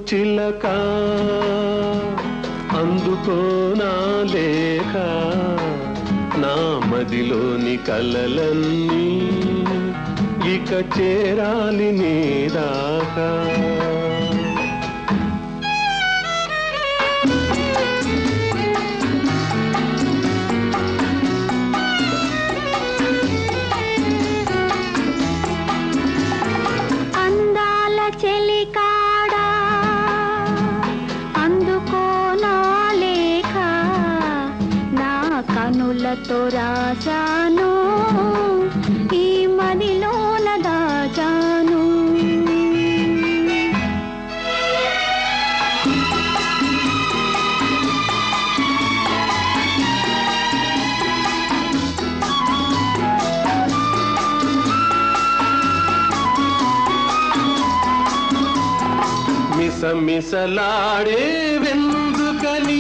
చిలక అందుకో నా లేఖ నా మదిలోని కలలన్నీ ఇక చేరాలి నీ దాకా అందాల చెలికాడా అందుకో నా లేఖ నా కనులతో రాశాను ఈ మదిలోన దాచాను మిసమిసలాడే వెందుకని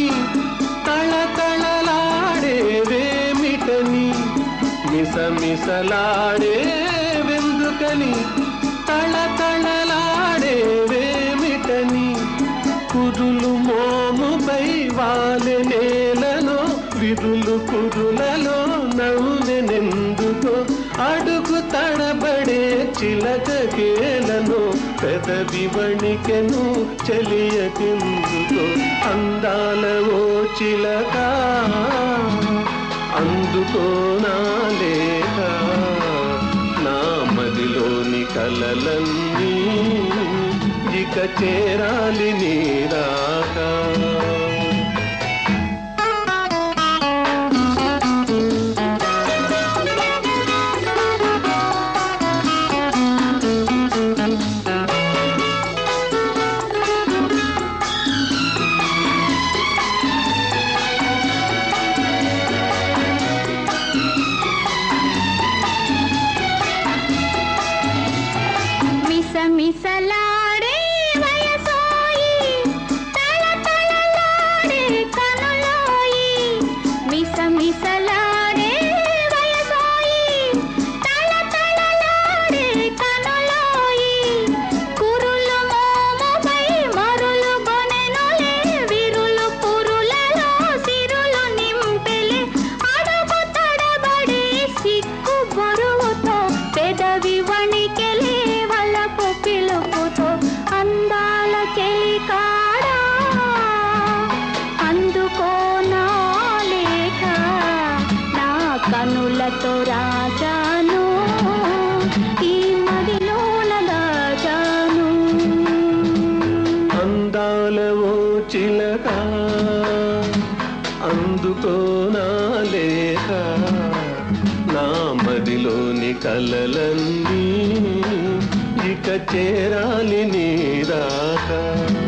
తళతళలాడే వేమిటని మిసమిసలాడే వెందుకని తళతళలాడే వేమిటని కురులు మోముపై వాలె నేలలో విరులు కురులలో నవ్వెనెందుకో అడుగు తడబడే చిలక కేలను పెదవి వణికెను చెలియకెందుకో అందాల ఓ చిలక అందుకో నా లేఖ నా మదిలోని కలలన్నీ ఇక చేరాలి నీరాకా మిసమిసలాడే వయసోయి తళతళలాడే కనులోయి మిసమిసలాడే వయసోయి తళతళలాడే కనులోయి కురులు మోముపై మరులు గొనెనులే విరులు పురులలో సిరులు నింపెలే అడుగు తడబడే సిక్కు బరువుతో పెదవి వణికెలే వలపు పిలుపుతో అందాల చెలికాడా అందుకో నా లేఖ నా కనులతో రాజాను ఈ మదిలోన దాచాను అందాల ఓ చిలక అందుకో నా లేఖ నా మదిలోని కలలన్నీ ఇక చేరాలి నీరాకా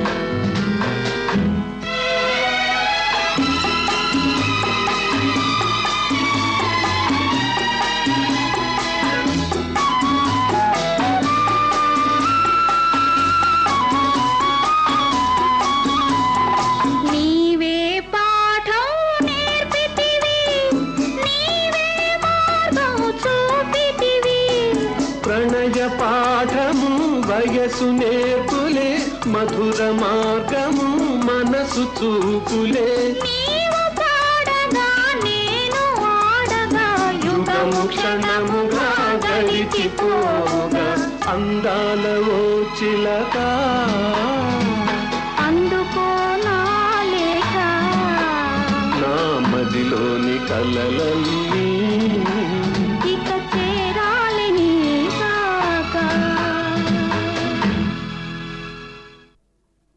నీవే పాఠం నేర్పితివి నీవే మార్గం చూపితివి ప్రణయ పాఠము వయసు నేర్పులే మధుర మార్గము మనసు చూపులే నీవు పాడగా నేను ఆడగా యుగము యుగము క్షణముగా గడిచిపోగా అందాల ఓ చిలక అందుకో నా లేఖ నా మదిలోని కలలన్నీ